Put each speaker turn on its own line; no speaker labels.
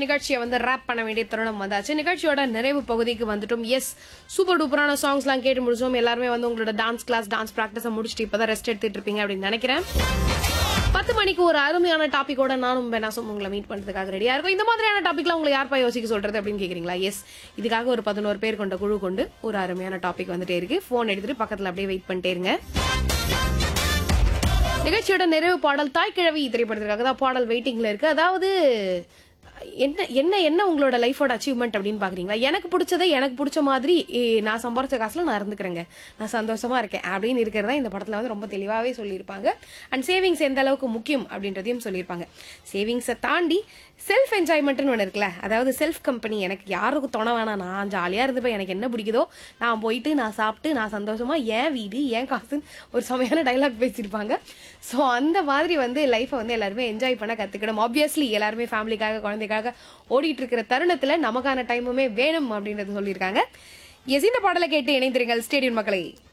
நிகழ்ச்சியை வந்து ரேப் பண்ண வேண்டிய தருணம் வந்தாச்சு நிகழ்ச்சியோட நிறைவு பகுதிக்கு வந்துட்டோம் எஸ் சூப்பர் டூப்பரான சாங்ஸ்லாம் கேட்டு முடிச்சோம் எல்லாருமே வந்து உங்களோட டான்ஸ் கிளாஸ் டான்ஸ் ப்ராக்டிஸை முடிச்சுட்டு இப்பதான் ரெஸ்ட் எடுத்துட்டு இருப்பீங்க அப்படின்னு நினைக்கிறேன் பத்து மணிக்கு ஒரு அருமையான டாபிக்கோட நானும் பெனாசும் உங்களை மீட் பண்றதுக்காக ரெடியா இருக்கும் இந்த மாதிரியான டாபிக்லாம் உங்களை யார்ப்பா யோசிக்க சொல்றது அப்படின்னு கேக்குறீங்களா எஸ் இதுக்காக ஒரு பதினோரு பேர் கொண்ட குழு கொண்டு ஒரு அருமையான டாபிக் வந்துட்டே இருக்கு போன் எடுத்துட்டு பக்கத்துல அப்படியே வெயிட் பண்ணிட்டே இருங்க நிகழ்ச்சியோட நிறைவு பாடல் தாய்க்கிழவி திரைப்படத்திற்காக தான் பாடல் வெயிட்டிங்ல இருக்கு அதாவது என்ன என்ன என்ன உங்களோட லைஃபோட அச்சீவ்மெண்ட் அப்படின்னு பாக்குறீங்களா எனக்கு பிடிச்சதை எனக்கு பிடிச்ச மாதிரி ஏ, நான் சம்பாரிச்ச காசுல நான் இருந்துக்கிறேங்க நான் சந்தோஷமா இருக்கேன் அப்படின்னு இருக்கிறதா இந்த படத்துல வந்து ரொம்ப தெளிவாகவே சொல்லியிருப்பாங்க அண்ட் சேவிங்ஸ் எந்த அளவுக்கு முக்கியம் அப்படின்றதையும் சொல்லியிருப்பாங்க சேவிங்ஸை தாண்டி செல்ஃப் என்ஜாய்மெண்ட்னு ஒன்று இருக்குல்ல அதாவது செல்ஃப் கம்பெனி எனக்கு யாருக்கும் துணை வேணாம் நான் ஜாலியாக இருந்துப்பேன் எனக்கு என்ன பிடிக்குதோ நான் போயிட்டு நான் சாப்பிட்டு நான் சந்தோஷமா என் வீடு என் காசுன்னு ஒரு செமையான டைலாக் பேசியிருப்பாங்க ஸோ அந்த மாதிரி வந்து லைஃப்பை வந்து எல்லாருமே என்ஜாய் பண்ண கற்றுக்கணும் ஆப்வியஸ்லி எல்லாருமே ஃபேமிலிக்காக குழந்தைக்காக ஓடிட்டு இருக்கிற தருணத்தில் நமக்கான டைமுமே வேணும் அப்படின்றது சொல்லியிருக்காங்க எஸ் இந்த பாடலை கேட்டு இணைந்திருங்கள் ஸ்டேடியம் மக்களை